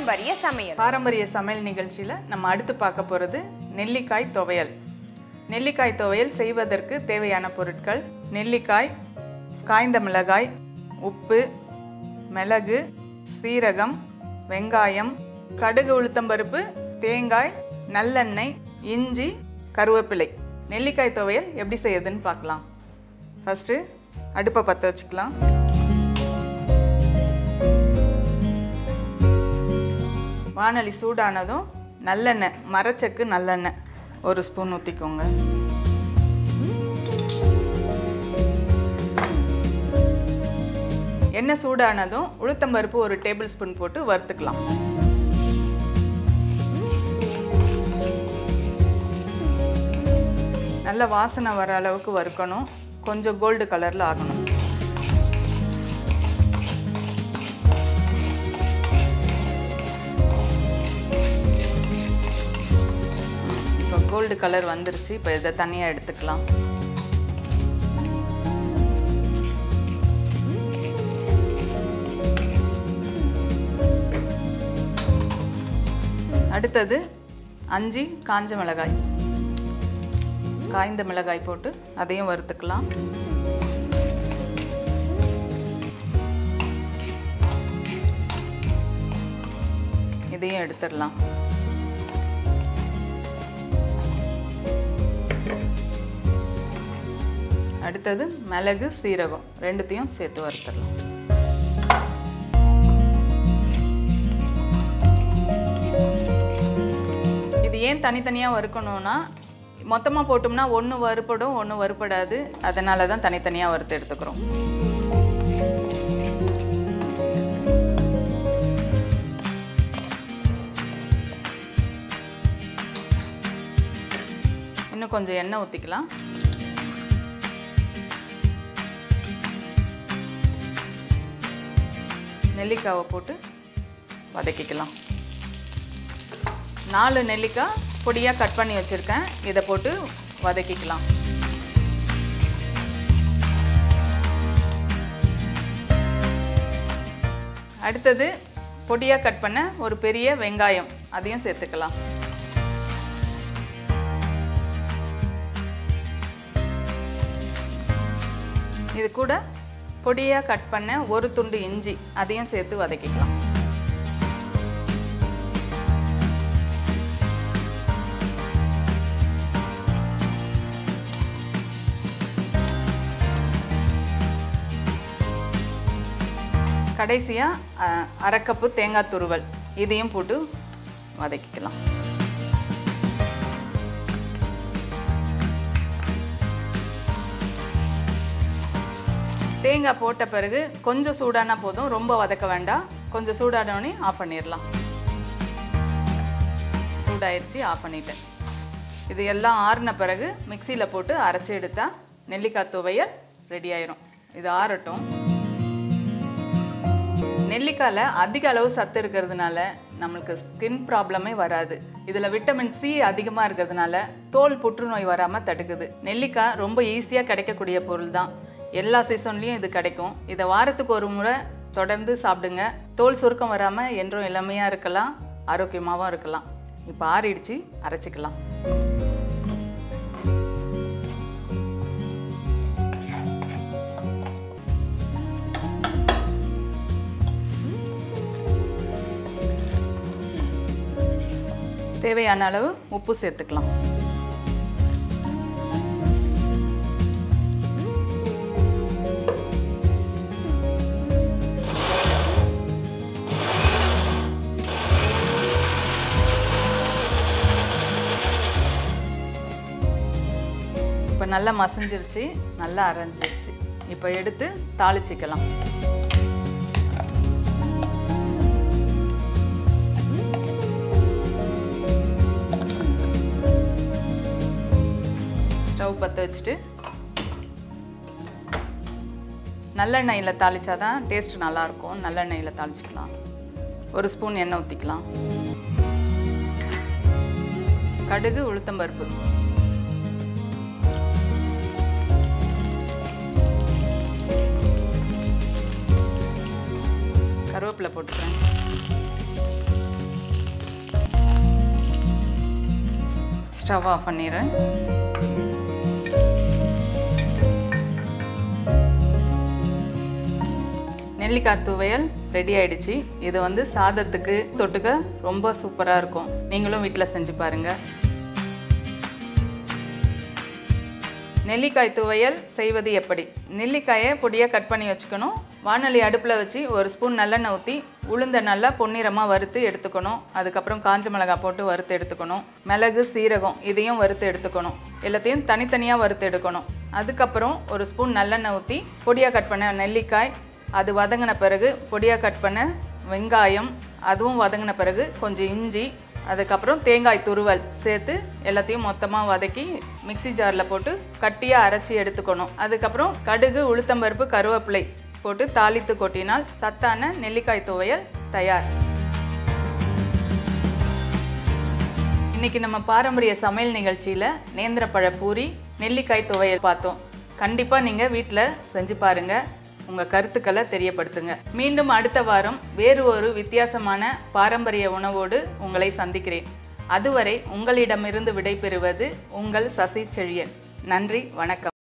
பாரம்பரிய சமையல் பாரம்பரிய சமையல் நிகழ்ச்சியில் நம்ம அடுத்து பார்க்க போகிறது நெல்லிக்காய் துவையல் நெல்லிக்காய் துவையல் செய்வதற்கு தேவையான பொருட்கள் நெல்லிக்காய் காய்ந்த மிளகாய் உப்பு மிளகு சீரகம் வெங்காயம் கடுகு உளுத்தம்பருப்பு தேங்காய் நல்லெண்ணெய் இஞ்சி கருவேப்பிலை நெல்லிக்காய் துவையல் எப்படி செய்யுதுன்னு பார்க்கலாம் ஃபஸ்ட்டு அடுப்பை பற்ற வச்சுக்கலாம் வானொலி சூடானதும் நல்லெண்ணெய் மரச்சக்கு நல்லெண்ணெய் ஒரு ஸ்பூன் ஊற்றிக்கோங்க எண்ணெய் சூடானதும் உளுத்தம்பருப்பு ஒரு டேபிள் ஸ்பூன் போட்டு வறுத்துக்கலாம் நல்ல வாசனை வர அளவுக்கு வறுக்கணும் கொஞ்சம் கோல்டு கலரில் ஆகணும் இப்போ கோல்டு கலர் வந்துருச்சு இப்போ இதை தனியாக எடுத்துக்கலாம் அடுத்தது அஞ்சு காஞ்ச மிளகாய் காய்ந்த மிளகாய் போட்டு அதையும் வறுத்துக்கலாம் இதையும் எடுத்துடலாம் அடுத்தது மிளகு சீரகம் ரெண்டுத்தையும் சேர்த்து வறுத்துடலாம் இது ஏன் தனித்தனியாக வறுக்கணும்னா மொத்தமாக போட்டோம்னா ஒன்று வறுப்படும் ஒன்று வறுப்படாது அதனால தான் தனித்தனியாக வறுத்து எடுத்துக்கிறோம் இன்னும் கொஞ்சம் எண்ணெய் ஊற்றிக்கலாம் நெல்லிக்காவை போட்டு வதக்கிக்கலாம் நாலு நெல்லிக்காய் பொடியாக கட் பண்ணி வச்சுருக்கேன் இதை போட்டு வதக்கிக்கலாம் அடுத்தது பொடியாக கட் பண்ண ஒரு பெரிய வெங்காயம் அதையும் சேர்த்துக்கலாம் இது கூட பொடியாக கட் பண்ண ஒரு துண்டு இஞ்சி அதையும் சேர்த்து வதக்கிக்கலாம் கடைசியாக அரை கப்பு தேங்காய் துருவல் இதையும் போட்டு வதக்கிக்கலாம் தேங்காய் போட்ட பிறகு கொஞ்சம் சூடானா போதும் ரொம்ப வதக்க வேண்டாம் கொஞ்சம் சூடானோடனே ஆஃப் பண்ணிடலாம் சூடாயிருச்சு ஆஃப் பண்ணிட்டேன் இது எல்லாம் ஆறின பிறகு மிக்சியில் போட்டு அரைச்சி எடுத்தால் நெல்லிக்காய் துவையல் ரெடி ஆயிரும் இது ஆறட்டும் நெல்லிக்காயில் அதிக அளவு சத்து இருக்கிறதுனால நம்மளுக்கு ஸ்கின் ப்ராப்ளமே வராது இதில் விட்டமின் சி அதிகமாக இருக்கிறதுனால தோல் புற்றுநோய் வராமல் தடுக்குது நெல்லிக்காய் ரொம்ப ஈஸியாக கிடைக்கக்கூடிய பொருள் தான் எல்லா சீசன்லேயும் இது கிடைக்கும் இதை வாரத்துக்கு ஒரு முறை தொடர்ந்து சாப்பிடுங்க தோல் சுருக்கம் வராமல் என்றும் இளமையாக இருக்கலாம் ஆரோக்கியமாகவும் இருக்கலாம் இப்போ ஆறிடுச்சு அரைச்சிக்கலாம் தேவையான அளவு உப்பு சேர்த்துக்கலாம் இப்போ நல்லா மசிஞ்சிருச்சு நல்லா அரைஞ்சிருச்சு இப்போ எடுத்து தாளிச்சிக்கலாம் ஸ்டவ் பற்ற வச்சுட்டு நல்லெண்ணெயில் தாளிச்சா தான் டேஸ்ட் நல்லாயிருக்கும் நல்லெண்ணெயில் தாளிச்சிக்கலாம் ஒரு ஸ்பூன் எண்ணெய் ஊற்றிக்கலாம் கடுகு உளுத்தம்பருப்பு கருவேப்பிலை போட்டுக்கிறேன் ஸ்டவ் ஆஃப் பண்ணிடுறேன் நெல்லிக்காய் துவையல் ரெடி ஆயிடுச்சு இது வந்து சாதத்துக்கு தொட்டுக்க ரொம்ப சூப்பராக இருக்கும் நீங்களும் வீட்டில் செஞ்சு பாருங்கள் நெல்லிக்காய் துவையல் செய்வது எப்படி நெல்லிக்காயை பொடியாக கட் பண்ணி வச்சுக்கணும் வானொலி அடுப்பில் வச்சு ஒரு ஸ்பூன் நல்லெண்ணெய் ஊற்றி உளுந்த நல்லா பொன்னிறமாக வறுத்து எடுத்துக்கணும் அதுக்கப்புறம் காஞ்ச மிளகாய் போட்டு வறுத்து எடுத்துக்கணும் மிளகு சீரகம் இதையும் வறுத்து எடுத்துக்கணும் எல்லாத்தையும் தனித்தனியாக வறுத்து எடுக்கணும் அதுக்கப்புறம் ஒரு ஸ்பூன் நல்லெண்ணெய் ஊற்றி பொடியாக கட் பண்ண நெல்லிக்காய் அது வதங்கின பிறகு பொடியாக கட் பண்ண வெங்காயம் அதுவும் வதங்கின பிறகு கொஞ்சம் இஞ்சி அதுக்கப்புறம் தேங்காய் துருவல் சேர்த்து எல்லாத்தையும் மொத்தமாக வதக்கி மிக்ஸி ஜாரில் போட்டு கட்டியாக அரைச்சி எடுத்துக்கணும் அதுக்கப்புறம் கடுகு உளுத்தம்பருப்பு கருவேப்பிலை போட்டு தாளித்து கொட்டினால் சத்தான நெல்லிக்காய் துவையல் தயார் இன்னைக்கு நம்ம பாரம்பரிய சமையல் நிகழ்ச்சியில் நேந்திரப்பழ பூரி நெல்லிக்காய் துவையல் பார்த்தோம் கண்டிப்பாக நீங்கள் வீட்டில் செஞ்சு பாருங்கள் உங்கள் கருத்துக்களை தெரியப்படுத்துங்க மீண்டும் அடுத்த வாரம் வேறு ஒரு வித்தியாசமான பாரம்பரிய உணவோடு உங்களை சந்திக்கிறேன் அதுவரை உங்களிடமிருந்து விடைபெறுவது உங்கள் சசி செழியன் நன்றி வணக்கம்